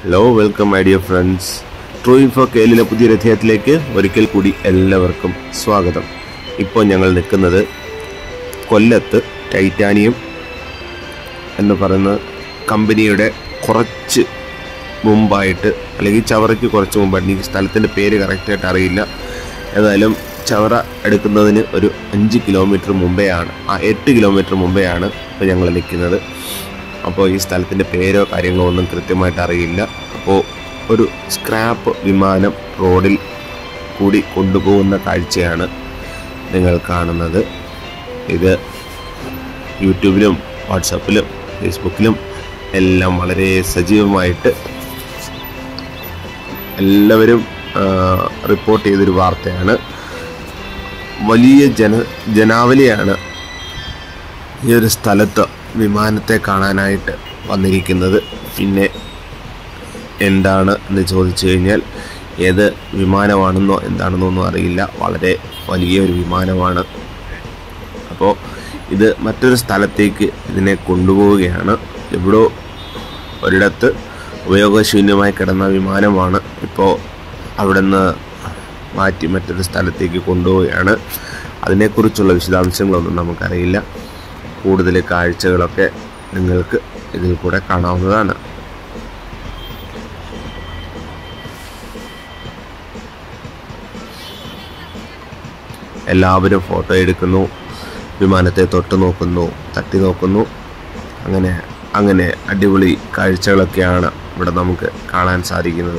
hello welcome my dear friends true info കേലിലെ പുതിയൊരു അധ്യായത്തിലേക്ക് ഒരിക്കൽ കൂടി എല്ലാവർക്കും സ്വാഗതം ഇപ്പോൾ ഞങ്ങൾ നിൽക്കുന്നത് കൊല്ലത്ത് ടൈറ്റാനിയം എന്ന് പറയുന്ന കമ്പനിയുടെ കുറച്ച് മുമ്പായിട്ട് അല്ലെങ്കിൽ ചവറയ്ക്ക് കുറച്ച് മുമ്പായിട്ട് എനിക്ക് സ്ഥലത്തിൻ്റെ പേര് കറക്റ്റായിട്ട് അറിയില്ല ഏതായാലും ചവറ എടുക്കുന്നതിന് ഒരു അഞ്ച് കിലോമീറ്റർ മുമ്പെയാണ് ആ എട്ട് കിലോമീറ്റർ മുമ്പെയാണ് ഇപ്പോൾ ഞങ്ങൾ നിൽക്കുന്നത് അപ്പോൾ ഈ സ്ഥലത്തിൻ്റെ പേരോ കാര്യങ്ങളോ ഒന്നും കൃത്യമായിട്ട് അറിയില്ല അപ്പോൾ ഒരു സ്ക്രാപ്പ് വിമാനം റോഡിൽ കൂടി കൊണ്ടുപോകുന്ന കാഴ്ചയാണ് നിങ്ങൾ കാണുന്നത് ഇത് യൂട്യൂബിലും വാട്സപ്പിലും ഫേസ്ബുക്കിലും എല്ലാം വളരെ സജീവമായിട്ട് എല്ലാവരും ആ, റിപ്പോർട്ട് ചെയ്തൊരു വാർത്തയാണ് വലിയ ജന ജനാവലിയാണ് ഈ ഒരു സ്ഥലത്ത് വിമാനത്തെ കാണാനായിട്ട് വന്നിരിക്കുന്നത് പിന്നെ എന്താണ് എന്ന് ചോദിച്ചു കഴിഞ്ഞാൽ ഏത് വിമാനമാണെന്നോ എന്താണെന്നോ ഒന്നും അറിയില്ല വളരെ വലിയൊരു വിമാനമാണ് അപ്പോൾ ഇത് മറ്റൊരു സ്ഥലത്തേക്ക് ഇതിനെ കൊണ്ടുപോവുകയാണ് എവിടോ ഒരിടത്ത് ഉപയോഗശൂന്യമായി കിടന്ന വിമാനമാണ് ഇപ്പോൾ അവിടെ നിന്ന് മാറ്റി മറ്റൊരു സ്ഥലത്തേക്ക് കൊണ്ടുപോവുകയാണ് അതിനെക്കുറിച്ചുള്ള വിശദാംശങ്ങളൊന്നും നമുക്കറിയില്ല കൂടുതൽ കാഴ്ചകളൊക്കെ നിങ്ങൾക്ക് ഇതിൽ കൂടെ കാണാവുന്നതാണ് എല്ലാവരും ഫോട്ടോ എടുക്കുന്നു വിമാനത്തെ തൊട്ട് നോക്കുന്നു തട്ടി നോക്കുന്നു അങ്ങനെ അങ്ങനെ അടിപൊളി കാഴ്ചകളൊക്കെയാണ് ഇവിടെ നമുക്ക് കാണാൻ സാധിക്കുന്നത്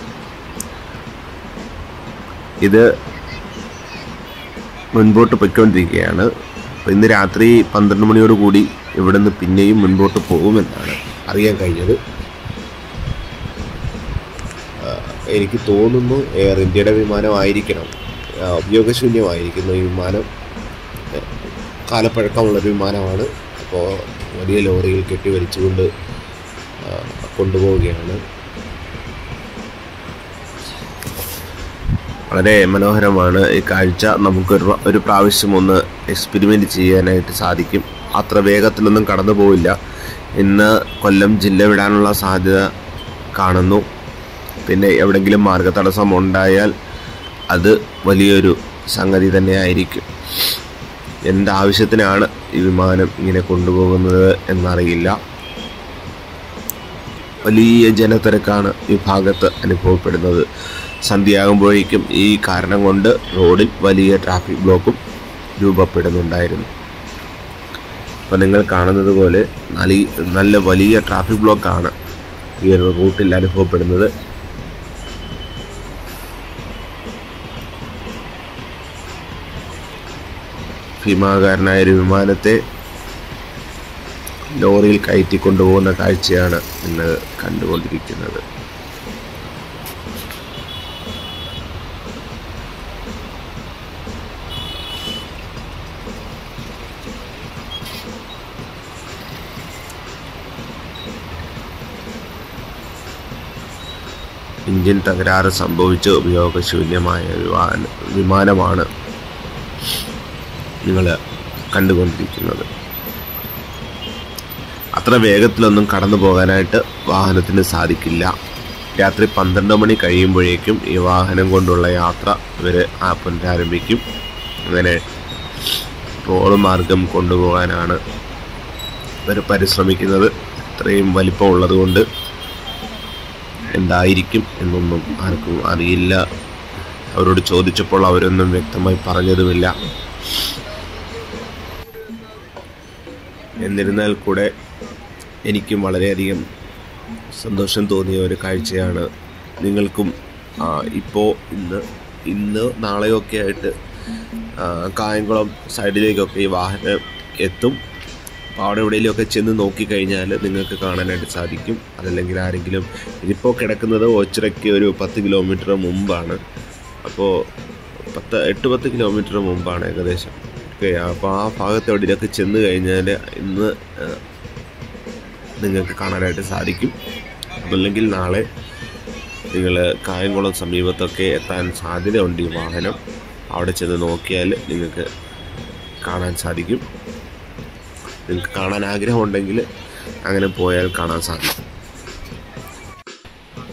ഇത് മുൻപോട്ട് പൊയ്ക്കൊണ്ടിരിക്കുകയാണ് അപ്പോൾ ഇന്ന് രാത്രി പന്ത്രണ്ട് മണിയോട് കൂടി ഇവിടെ നിന്ന് പിന്നെയും മുൻപോട്ട് പോകുമെന്നാണ് അറിയാൻ കഴിഞ്ഞത് ആ, എനിക്ക് തോന്നുന്നു എയർ ഇന്ത്യയുടെ വിമാനമായിരിക്കണം ആ, ഉപയോഗശൂന്യമായിരിക്കുന്നു ഈ വിമാനം ആ, കാലപ്പഴക്കമുള്ളൊരു വിമാനമാണ് അപ്പോൾ വലിയ ലോറിയിൽ കെട്ടി വലിച്ചുകൊണ്ട് ആ, കൊണ്ടുപോവുകയാണ് വളരെ മനോഹരമാണ് ഈ കാഴ്ച നമുക്കൊരു പ്ര- ഒരു പ്രാവശ്യം ഒന്ന് എക്സ്പെരിമെൻ്റ് ചെയ്യാനായിട്ട് സാധിക്കും അത്ര വേഗത്തിലൊന്നും കടന്നു പോവില്ല ഇന്ന് കൊല്ലം ജില്ല വിടാനുള്ള സാധ്യത കാണുന്നു പിന്നെ എവിടെങ്കിലും മാർഗതടസ്സം ഉണ്ടായാൽ അത് വലിയൊരു സംഗതി തന്നെയായിരിക്കും എന്താവശ്യത്തിനാണ് ഈ വിമാനം ഇങ്ങനെ കൊണ്ടുപോകുന്നത് എന്നറിയില്ല വലിയ ജനത്തിരക്കാണ് ഈ ഭാഗത്ത് അനുഭവപ്പെടുന്നത് സന്ധ്യയാകുമ്പോഴേക്കും ഈ കാരണം കൊണ്ട് റോഡിൽ വലിയ ട്രാഫിക് ബ്ലോക്കും രൂപപ്പെടുന്നുണ്ടായിരുന്നു അപ്പോൾ നിങ്ങൾ കാണുന്നത് പോലെ നല്ല നല്ല വലിയ ട്രാഫിക് ബ്ലോക്കാണ് ഈ ഒരു റൂട്ടിൽ അനുഭവപ്പെടുന്നത് ഭീമാകാരനായ ഒരു വിമാനത്തെ ലോറിയിൽ കയറ്റി കൊണ്ടുപോകുന്ന കാഴ്ചയാണ് ഇന്ന് കണ്ടുകൊണ്ടിരിക്കുന്നത് എഞ്ചിൻ തകരാറ് സംഭവിച്ച് ഉപയോഗശൂന്യമായ വിമാന വിമാനമാണ് നിങ്ങൾ കണ്ടുകൊണ്ടിരിക്കുന്നത് അത്ര വേഗത്തിലൊന്നും കടന്നു പോകാനായിട്ട് വാഹനത്തിന് സാധിക്കില്ല രാത്രി പന്ത്രണ്ട് മണി കഴിയുമ്പോഴേക്കും ഈ വാഹനം കൊണ്ടുള്ള യാത്ര ഇവർ ആ പുനരാരംഭിക്കും അങ്ങനെ റോഡ് മാർഗം കൊണ്ടുപോകാനാണ് ഇവർ പരിശ്രമിക്കുന്നത് ഇത്രയും വലിപ്പമുള്ളത് കൊണ്ട് എന്തായിരിക്കും എന്നൊന്നും ആർക്കും അറിയില്ല അവരോട് ചോദിച്ചപ്പോൾ അവരൊന്നും വ്യക്തമായി പറഞ്ഞതുമില്ല എന്നിരുന്നാൽ കൂടെ എനിക്കും വളരെയധികം സന്തോഷം തോന്നിയ ഒരു കാഴ്ചയാണ് നിങ്ങൾക്കും ആ, ഇപ്പോൾ ഇന്ന് ഇന്ന് നാളെയൊക്കെ ആയിട്ട് ആ, കായംകുളം സൈഡിലേക്കൊക്കെ ഈ വാഹനം എത്തും അപ്പോൾ അവിടെ എവിടെയെങ്കിലുമൊക്കെ ചെന്ന് നോക്കിക്കഴിഞ്ഞാൽ നിങ്ങൾക്ക് കാണാനായിട്ട് സാധിക്കും അതല്ലെങ്കിൽ ആരെങ്കിലും ഇതിപ്പോൾ കിടക്കുന്നത് ഓച്ചിറയ്ക്ക് ഒരു പത്ത് കിലോമീറ്റർ മുമ്പാണ് അപ്പോൾ പത്ത് എട്ട് പത്ത് കിലോമീറ്റർ മുമ്പാണ് ഏകദേശം ഓക്കെ അപ്പോൾ ആ ഭാഗത്ത് എവിടെയൊക്കെ ചെന്ന് കഴിഞ്ഞാൽ ഇന്ന് ആ, നിങ്ങൾക്ക് കാണാനായിട്ട് സാധിക്കും അതല്ലെങ്കിൽ നാളെ നിങ്ങൾ കായംകുളം സമീപത്തൊക്കെ എത്താൻ സാധ്യതയുണ്ട് ഈ വാഹനം അവിടെ ചെന്ന് നോക്കിയാൽ നിങ്ങൾക്ക് കാണാൻ സാധിക്കും നിങ്ങൾക്ക് കാണാൻ ആഗ്രഹമുണ്ടെങ്കിൽ അങ്ങനെ പോയാൽ കാണാൻ സാധിക്കും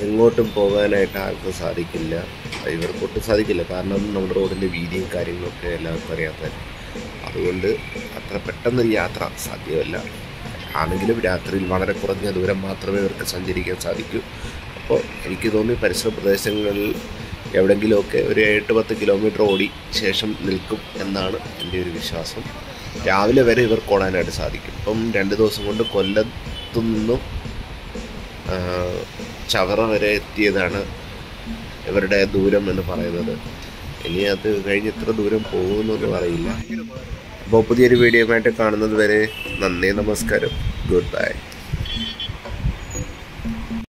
എങ്ങോട്ടും പോകാനായിട്ട് ആർക്കും സാധിക്കില്ല ഇവർക്കൊട്ടും സാധിക്കില്ല കാരണം നമ്മുടെ റോഡിൻ്റെ വീതിയും കാര്യങ്ങളൊക്കെ എല്ലാവർക്കും അറിയാത്ത അതുകൊണ്ട് അത്ര പെട്ടെന്നൊരു യാത്ര സാധ്യമല്ല ആണെങ്കിലും രാത്രിയിൽ വളരെ കുറഞ്ഞ ദൂരം മാത്രമേ ഇവർക്ക് സഞ്ചരിക്കാൻ സാധിക്കൂ അപ്പോൾ എനിക്ക് തോന്നി പരിസര പ്രദേശങ്ങളിൽ എവിടെയെങ്കിലുമൊക്കെ ഒരു എട്ട് പത്ത് കിലോമീറ്റർ ഓടി ശേഷം നിൽക്കും എന്നാണ് എൻ്റെ ഒരു വിശ്വാസം രാവിലെ വരെ ഇവർക്ക് ഓടാനായിട്ട് സാധിക്കും ഇപ്പം രണ്ട് ദിവസം കൊണ്ട് കൊല്ലത്തു നിന്നും ആ, ചവറ വരെ എത്തിയതാണ് ഇവരുടെ ദൂരം എന്ന് പറയുന്നത് ഇനി അത് കഴിഞ്ഞ് എത്ര ദൂരം പോകുമെന്നൊന്നും അറിയില്ല അപ്പോൾ പുതിയൊരു വീഡിയോ ആയിട്ട് കാണുന്നത് വരെ നന്ദി നമസ്കാരം ഗുഡ് ബൈ